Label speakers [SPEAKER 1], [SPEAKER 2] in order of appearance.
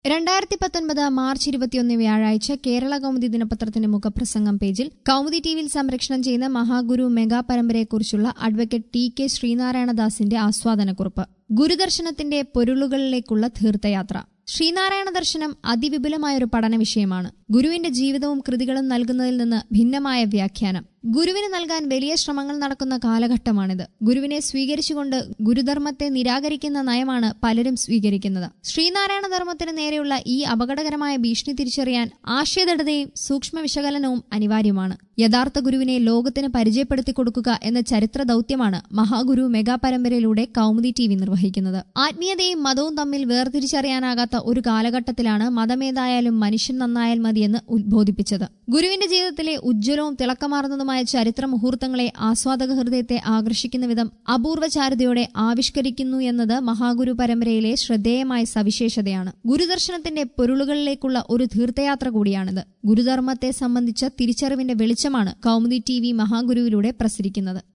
[SPEAKER 1] രണ്ടായിരത്തി പത്തൊൻപത് മാർച്ച് ഇരുപത്തിയൊന്ന് വ്യാഴാഴ്ച കേരള കൗമുദി ദിനപത്രത്തിന്റെ മുഖപ്രസംഗം പേജിൽ കൗമുദി ടിവിയിൽ സംരക്ഷണം ചെയ്യുന്ന മഹാഗുരു മെഗാ പരമ്പരയെക്കുറിച്ചുള്ള അഡ്വക്കേറ്റ് ടി കെ ശ്രീനാരായണദാസിന്റെ ആസ്വാദനക്കുറിപ്പ് ഗുരുദർശനത്തിന്റെ പൊരുളുകളിലേക്കുള്ള തീർത്ഥയാത്ര ശ്രീനാരായണ ദർശനം അതിവിപുലമായൊരു പഠന വിഷയമാണ് ഗുരുവിന്റെ ജീവിതവും കൃതികളും നൽകുന്നതിൽ നിന്ന് ഭിന്നമായ വ്യാഖ്യാനം ഗുരുവിന് നൽകാൻ വലിയ ശ്രമങ്ങൾ നടക്കുന്ന കാലഘട്ടമാണിത് ഗുരുവിനെ സ്വീകരിച്ചുകൊണ്ട് ഗുരുധർമ്മത്തെ നിരാകരിക്കുന്ന നയമാണ് പലരും സ്വീകരിക്കുന്നത് ശ്രീനാരായണ ധർമ്മത്തിന് നേരെയുള്ള ഈ അപകടകരമായ ഭീഷണി തിരിച്ചറിയാൻ ആശയദൃഢതയും സൂക്ഷ്മ വിശകലനവും അനിവാര്യമാണ് യഥാർത്ഥ ഗുരുവിനെ ലോകത്തിന് പരിചയപ്പെടുത്തി കൊടുക്കുക എന്ന ചരിത്ര ദൌത്യമാണ് മഹാഗുരു മെഗാ പരമ്പരയിലൂടെ കൗമുദി ടി വി നിർവഹിക്കുന്നത് ആത്മീയതയും മതവും തമ്മിൽ വേർതിരിച്ചറിയാനാകാത്ത ഒരു കാലഘട്ടത്തിലാണ് മതമേതായാലും മനുഷ്യൻ നന്നായാൽ മതിയെന്ന് ഉദ്ബോധിപ്പിച്ചത് ഗുരുവിന്റെ ജീവിതത്തിലെ ഉജ്ജ്വലവും തിളക്കമാർന്നതുമായ ചരിത്ര മുഹൂർത്തങ്ങളെ ആസ്വാദക ഹൃദയത്തെ ആകർഷിക്കുന്ന വിധം അപൂർവചാരുതയോടെ ആവിഷ്കരിക്കുന്നു എന്നത് മഹാഗുരു പരമ്പരയിലെ ശ്രദ്ധേയമായ സവിശേഷതയാണ് ഗുരുദർശനത്തിന്റെ പൊരുളുകളിലേക്കുള്ള ഒരു തീർത്ഥയാത്ര കൂടിയാണിത് ഗുരുധർമ്മത്തെ സംബന്ധിച്ച തിരിച്ചറിവിന്റെ വെളിച്ചമാണ് കൗമുദി ടി വി മഹാഗുരുവിലൂടെ പ്രസരിക്കുന്നത്